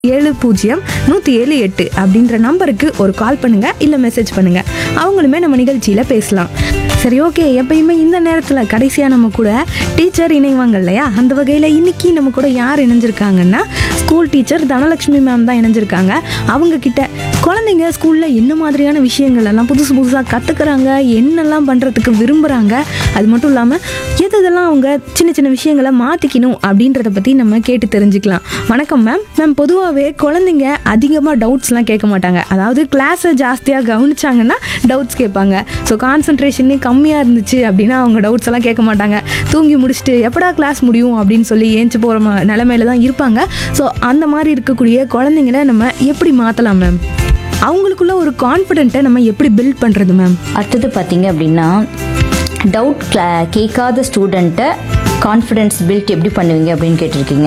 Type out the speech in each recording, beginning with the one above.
ஏழு பூஜ்ஜியம் நூற்றி ஏழு எட்டு அப்படின்ற நம்பருக்கு ஒரு கால் பண்ணுங்க இல்லை மெசேஜ் பண்ணுங்க அவங்களுமே நம்ம நிகழ்ச்சியில் பேசலாம் சரி ஓகே எப்பயுமே இந்த நேரத்தில் கடைசியாக நம்ம கூட டீச்சர் இணைவாங்க இல்லையா அந்த வகையில் இன்னைக்கு நம்ம கூட யார் இணைஞ்சிருக்காங்கன்னா ஸ்கூல் டீச்சர் தனலட்சுமி மேம் தான் இணைஞ்சிருக்காங்க அவங்க கிட்ட குழந்தைங்க ஸ்கூலில் என்ன மாதிரியான விஷயங்கள் எல்லாம் புதுசு புதுசாக கற்றுக்குறாங்க என்னெல்லாம் பண்ணுறதுக்கு விரும்புகிறாங்க அது மட்டும் இல்லாமல் எது எதெல்லாம் அவங்க சின்ன சின்ன விஷயங்களை மாற்றிக்கணும் அப்படின்றத பற்றி நம்ம கேட்டு தெரிஞ்சுக்கலாம் வணக்கம் மேம் மேம் பொதுவாகவே குழந்தைங்க அதிகமாக டவுட்ஸ்லாம் கேட்க மாட்டாங்க அதாவது கிளாஸை ஜாஸ்தியாக கவனிச்சாங்கன்னா டவுட்ஸ் கேட்பாங்க ஸோ கான்சன்ட்ரேஷனே கம்மியாக இருந்துச்சு அப்படின்னா அவங்க டவுட்ஸ் எல்லாம் கேட்க மாட்டாங்க தூங்கி முடிச்சுட்டு எப்படா கிளாஸ் முடியும் அப்படின்னு சொல்லி ஏஞ்சி போகிற நிலமையில தான் இருப்பாங்க ஸோ அந்த மாதிரி இருக்கக்கூடிய குழந்தைங்கள நம்ம எப்படி மாற்றலாம் மேம் அவங்களுக்குள்ள ஒரு கான்ஃபிடென்ட்டை நம்ம எப்படி பில்ட் பண்ணுறது மேம் அடுத்தது பார்த்தீங்க அப்படின்னா டவுட் கிளா கேட்காத ஸ்டூடெண்ட்டை கான்ஃபிடென்ஸ் பில்ட் எப்படி பண்ணுவீங்க அப்படின்னு கேட்டிருக்கீங்க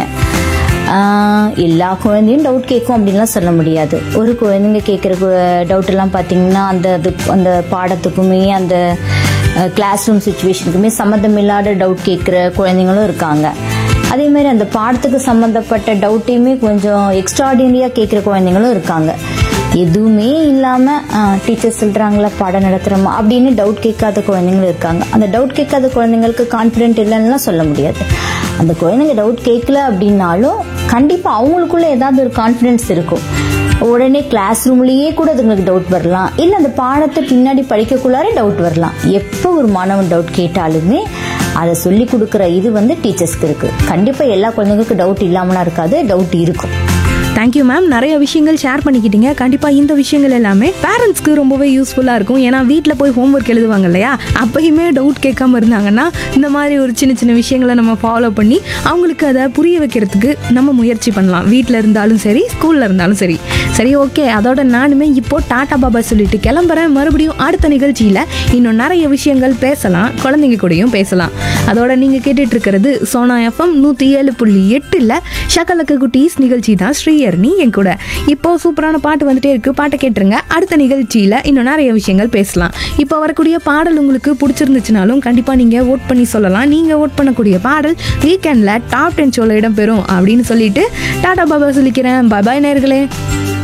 ஆஹ், எல்லா குழந்தையும் டவுட் கேட்கும் அப்படின்லாம் சொல்ல முடியாது ஒரு குழந்தைங்க கேட்குற டவுட் எல்லாம் பார்த்தீங்கன்னா அந்த அது அந்த பாடத்துக்குமே அந்த கிளாஸ் ரூம் சுச்சுவேஷனுக்குமே சம்மந்தமில்லாத டவுட் கேட்குற குழந்தைங்களும் இருக்காங்க அதே மாதிரி அந்த பாடத்துக்கு சம்மந்தப்பட்ட டவுட்டையுமே கொஞ்சம் எக்ஸ்ட்ராடினரியாக கேட்குற குழந்தைங்களும் இருக்காங்க எதுவுமே இல்லாம டீச்சர் சொல்றாங்களா பாடம் நடத்துறோமா அப்படின்னு டவுட் கேட்காத குழந்தைங்களும் இருக்காங்க அந்த டவுட் கேட்காத குழந்தைங்களுக்கு கான்பிடென்ட் இல்லைன்னா சொல்ல முடியாது அந்த குழந்தைங்க டவுட் கேட்கல அப்படின்னாலும் கண்டிப்பா அவங்களுக்குள்ள ஏதாவது ஒரு கான்பிடன்ஸ் இருக்கும் உடனே கிளாஸ் ரூம்லயே கூட அதுங்களுக்கு டவுட் வரலாம் இல்ல அந்த பாடத்தை பின்னாடி படிக்கக்குள்ளாரே டவுட் வரலாம் எப்போ ஒரு மாணவன் டவுட் கேட்டாலுமே அதை சொல்லி கொடுக்குற இது வந்து டீச்சர்ஸ்க்கு இருக்கு கண்டிப்பா எல்லா குழந்தைங்களுக்கும் டவுட் இல்லாமலாம் இருக்காது டவுட் இருக்கும் தேங்க்யூ மேம் நிறைய விஷயங்கள் ஷேர் பண்ணிக்கிட்டீங்க கண்டிப்பாக இந்த விஷயங்கள் எல்லாமே பேரண்ட்ஸ்க்கு ரொம்பவே யூஸ்ஃபுல்லாக இருக்கும் ஏன்னா வீட்டில் போய் ஹோம்ஒர்க் எழுதுவாங்க இல்லையா அப்பயுமே டவுட் கேட்காம இருந்தாங்கன்னா இந்த மாதிரி ஒரு சின்ன சின்ன விஷயங்களை நம்ம ஃபாலோ பண்ணி அவங்களுக்கு அதை புரிய வைக்கிறதுக்கு நம்ம முயற்சி பண்ணலாம் வீட்டில் இருந்தாலும் சரி ஸ்கூலில் இருந்தாலும் சரி சரி ஓகே அதோட நானுமே இப்போ டாடா பாபா சொல்லிட்டு கிளம்புறேன் மறுபடியும் அடுத்த நிகழ்ச்சியில் இன்னும் நிறைய விஷயங்கள் பேசலாம் குழந்தைங்க கூடயும் பேசலாம் அதோட நீங்கள் கேட்டுட்டு இருக்கிறது சோனா எஃப்எம் நூற்றி ஏழு புள்ளி எட்டில் ஷக்கலக்கு குட்டீஸ் நிகழ்ச்சி தான் ஸ்ரீயர்னி என் கூட இப்போ சூப்பரான பாட்டு வந்துட்டே இருக்கு பாட்டை கேட்டுருங்க அடுத்த நிகழ்ச்சியில் இன்னும் நிறைய விஷயங்கள் பேசலாம் இப்போ வரக்கூடிய பாடல் உங்களுக்கு பிடிச்சிருந்துச்சுனாலும் கண்டிப்பாக நீங்கள் ஓட் பண்ணி சொல்லலாம் நீங்கள் ஓட் பண்ணக்கூடிய பாடல் வீக்கெண்டில் டாப் டென் ஷோவில் இடம்பெறும் அப்படின்னு சொல்லிட்டு டாடா பாபா சொல்லிக்கிறேன் பாய் நேர்களே